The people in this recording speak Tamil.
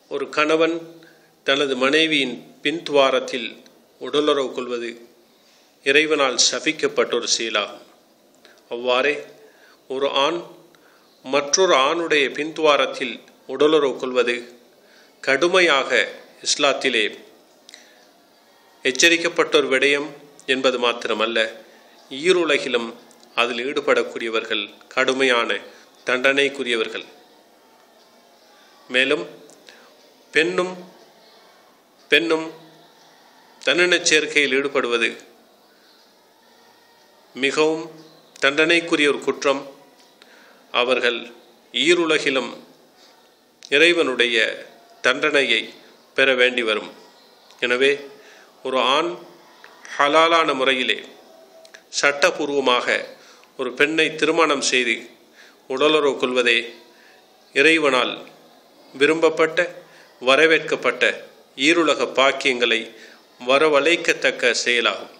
ஒரு கணவன் தனது மனைவியின் பின்துவாரத்தில் உடலுறவு கொள்வது இறைவனால் சபிக்கப்பட்ட ஒரு செயலாகும் அவ்வாறே ஒரு ஆண் மற்றொரு ஆணுடைய பின்துவாரத்தில் உடலுறவு கொள்வது கடுமையாக இஸ்லாத்திலே எச்சரிக்கப்பட்ட ஒரு விடயம் என்பது மாத்திரமல்ல ஈருலகிலும் அதில் ஈடுபடக்கூடியவர்கள் கடுமையான தண்டனைக்குரியவர்கள் மேலும் பெண்ணும் பெண்ணும் தன்னினச் சேர்க்கையில் ஈடுபடுவது மிகவும் தண்டனைக்குரிய ஒரு குற்றம் அவர்கள் ஈருலகிலும் இறைவனுடைய தண்டனையை பெற வேண்டி வரும் எனவே ஒரு ஆண் ஹலாலான முறையிலே சட்டபூர்வமாக ஒரு பெண்ணை திருமணம் செய்து உடலுறவு கொள்வதே இறைவனால் விரும்பப்பட்ட வரவேற்கப்பட்ட ஈருலக பாக்கியங்களை வரவழைக்கத்தக்க செயலாகும்